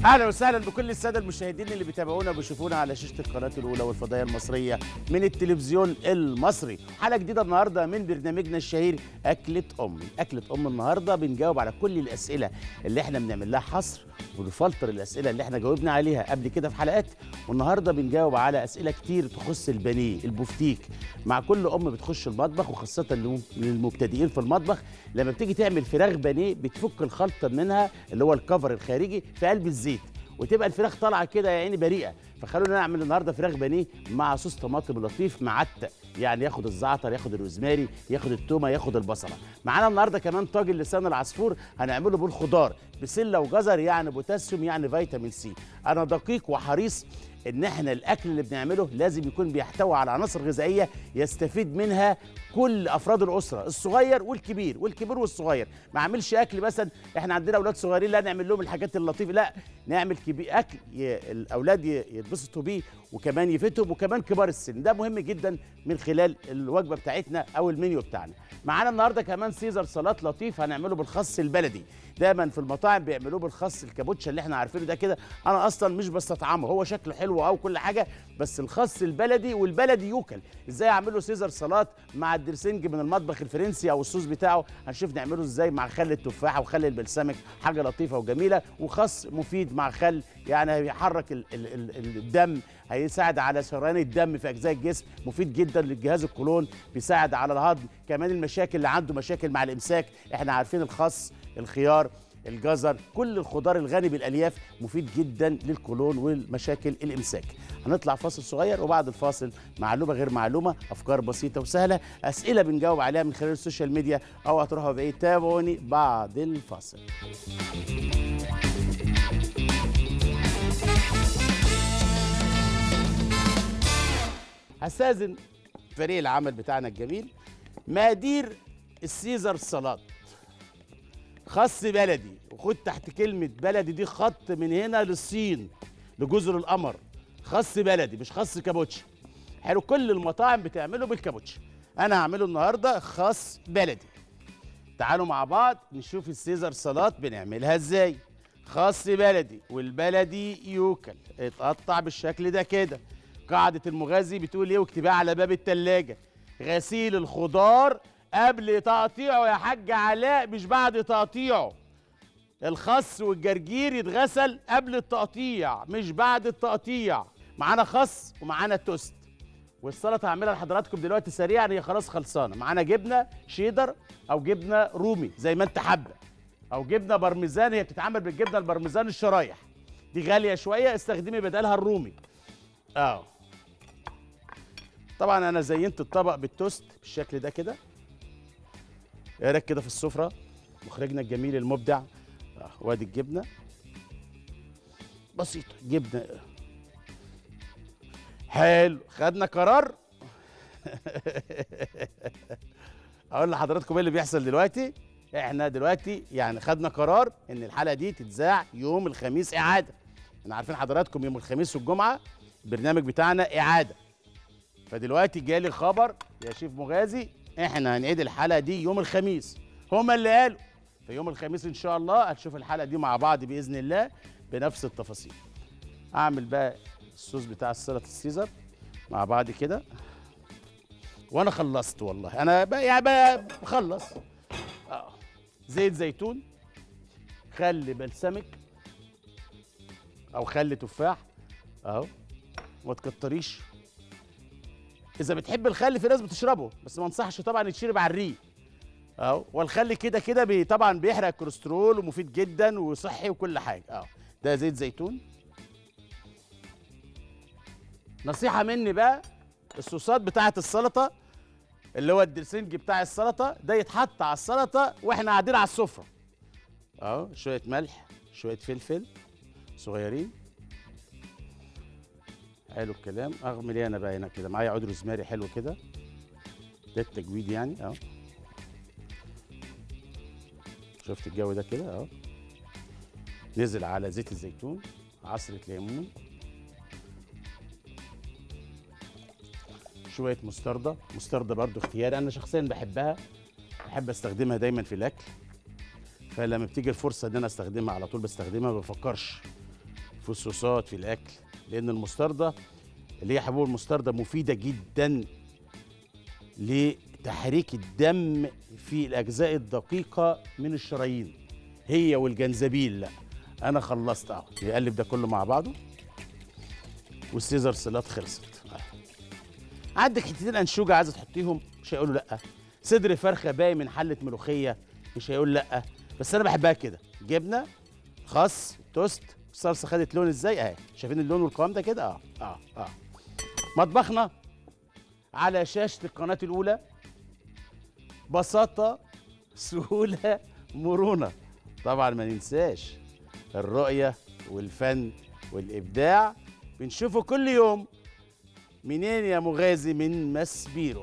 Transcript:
اهلا وسهلا بكل الساده المشاهدين اللي بيتابعونا وبيشوفونا على شاشه القناه الاولى والفضائيه المصريه من التلفزيون المصري حلقه جديده النهارده من برنامجنا الشهير اكله امي اكله ام النهارده بنجاوب على كل الاسئله اللي احنا بنعمل لها حصر ونفلتر الاسئله اللي احنا جاوبنا عليها قبل كده في حلقات والنهارده بنجاوب على اسئله كتير تخص البانيه البفتيك مع كل ام بتخش المطبخ وخاصه للمبتدئين في المطبخ لما بتيجي تعمل فراخ بانيه بتفك الخلطه منها اللي هو الكفر الخارجي في قلب الزيت وتبقى الفراخ طالعه كده يا عيني بريئه فخلونا نعمل النهارده فراخ بانيه مع صوص طماطم لطيف معتق يعني ياخد الزعتر ياخد الروزماري ياخد التومه ياخد البصله معانا النهارده كمان طاجن لسان العصفور هنعمله بالخضار بسله وجزر يعني بوتاسيوم يعني فيتامين سي انا دقيق وحريص ان احنا الاكل اللي بنعمله لازم يكون بيحتوي على عناصر غذائيه يستفيد منها كل افراد الاسره الصغير والكبير والكبير والصغير ما اعملش اكل مثلا احنا عندنا اولاد صغيرين لا نعمل لهم الحاجات اللطيفه لا نعمل كبير اكل ي... الاولاد ي- يتبسطوا بيه وكمان يفيدهم وكمان كبار السن ده مهم جدا من خلال الوجبه بتاعتنا او المنيو بتاعنا معانا النهارده كمان سيزر سلطات لطيف هنعمله بالخس البلدي دايما في المطاعم بيعملوه بالخس الكابوتشا اللي احنا عارفينه ده كده انا اصلا مش بستطعمه هو شكله حلو او كل حاجه بس الخس البلدي والبلدي يوكل ازاي اعمله سيزر سلطات مع الدرسنج من المطبخ الفرنسي او الصوص بتاعه هنشوف نعمله ازاي مع خل التفاحه وخل البلسمك حاجه لطيفه وجميله وخس مفيد مع خل يعني هيحرك ال ال ال الدم هيساعد على سريان الدم في اجزاء الجسم مفيد جدا للجهاز القولون بيساعد على الهضم كمان المشاكل اللي عنده مشاكل مع الامساك احنا عارفين الخس الخيار الجزر كل الخضار الغني بالالياف مفيد جدا للقولون والمشاكل الامساك هنطلع فاصل صغير وبعد الفاصل معلومه غير معلومه افكار بسيطه وسهله اسئله بنجاوب عليها من خلال السوشيال ميديا او هتروحوا بعيد تابعوني بعد الفاصل هستاذن فريق العمل بتاعنا الجميل مقادير السيزر سلطات خس بلدي وخد تحت كلمة بلدي دي خط من هنا للصين لجزر القمر خس بلدي مش خس كابوتشي حلو كل المطاعم بتعمله بالكابوتشي انا هعمله النهارده خس بلدي تعالوا مع بعض نشوف السيزر سلطات بنعملها ازاي خس بلدي والبلدي يوكل اتقطع بالشكل ده كده قاعدة المغازي بتقول ايه واكتبها على باب التلاجة غسيل الخضار قبل تقطيعه يا حاج علاء مش بعد تقطيعه الخس والجرجير يتغسل قبل التقطيع مش بعد التقطيع معانا خس ومعانا توست والسلطه هعملها لحضراتكم دلوقتي سريعا هي خلاص خلصانه معانا جبنه شيدر او جبنه رومي زي ما انت حابه او جبنه بارميزان هي بتتعمل بالجبنه البارميزان الشرايح دي غاليه شويه استخدمي بدلها الرومي اه طبعا انا زينت الطبق بالتوست بالشكل ده كده ايه رايك كده في السفره مخرجنا الجميل المبدع آه، وادي الجبنه بسيطه جبنه حلو خدنا قرار اقول لحضراتكم ايه اللي بيحصل دلوقتي احنا دلوقتي يعني خدنا قرار ان الحلقه دي تتذاع يوم الخميس اعاده احنا عارفين حضراتكم يوم الخميس والجمعه البرنامج بتاعنا اعاده فدلوقتي جالي خبر يا شيف مغازي احنا هنعيد الحلقه دي يوم الخميس هما اللي قالوا في يوم الخميس ان شاء الله هتشوف الحلقه دي مع بعض باذن الله بنفس التفاصيل اعمل بقى الصوص بتاع السلطه السيزر مع بعض كده وانا خلصت والله انا بقى يعني بقى بخلص اه زيت زيتون خل بلسمك او خل تفاح اهو ما تكتريش اذا بتحب الخل في ناس بتشربه بس ما انصحش طبعا يتشرب على الريق اهو والخل كده كده بي طبعا بيحرق الكوليسترول ومفيد جدا وصحي وكل حاجه اهو ده زيت زيتون نصيحه مني بقى الصوصات بتاعه السلطه اللي هو الدرسنج بتاع السلطه ده يتحط على السلطه واحنا قاعدين على السفره اهو شويه ملح شويه فلفل صغيرين حلو الكلام اغمل ايه انا بقى هنا كده معايا عود روزماري حلو كده ده التجويد يعني اهو شفت الجو ده كده اهو نزل على زيت الزيتون عصرة ليمون شوية مستردة مستردة برضو اختياري أنا شخصيا بحبها بحب استخدمها دايما في الأكل فلما بتيجي الفرصة إن أنا استخدمها على طول بستخدمها ما بفكرش في الصوصات في الاكل لان المستردة اللي هي حبوب المستردة مفيده جدا لتحريك الدم في الاجزاء الدقيقه من الشرايين هي والجنزبيل لا انا خلصت اهو نقلب ده كله مع بعضه والسيزر سلات خلصت أهو. عندك حتتين انشوجه عايزه تحطيهم مش هيقولوا لا صدر فرخه باقي من حله ملوخيه مش هيقول لا بس انا بحبها كده جبنه خس توست الصلصه خدت لون ازاي اهي شايفين اللون والقوام ده كده اه اه اه مطبخنا على شاشه القناه الاولى بساطه سهوله مرونه طبعا ما ننساش الرؤيه والفن والابداع بنشوفه كل يوم منين يا مغازي من مسبيرو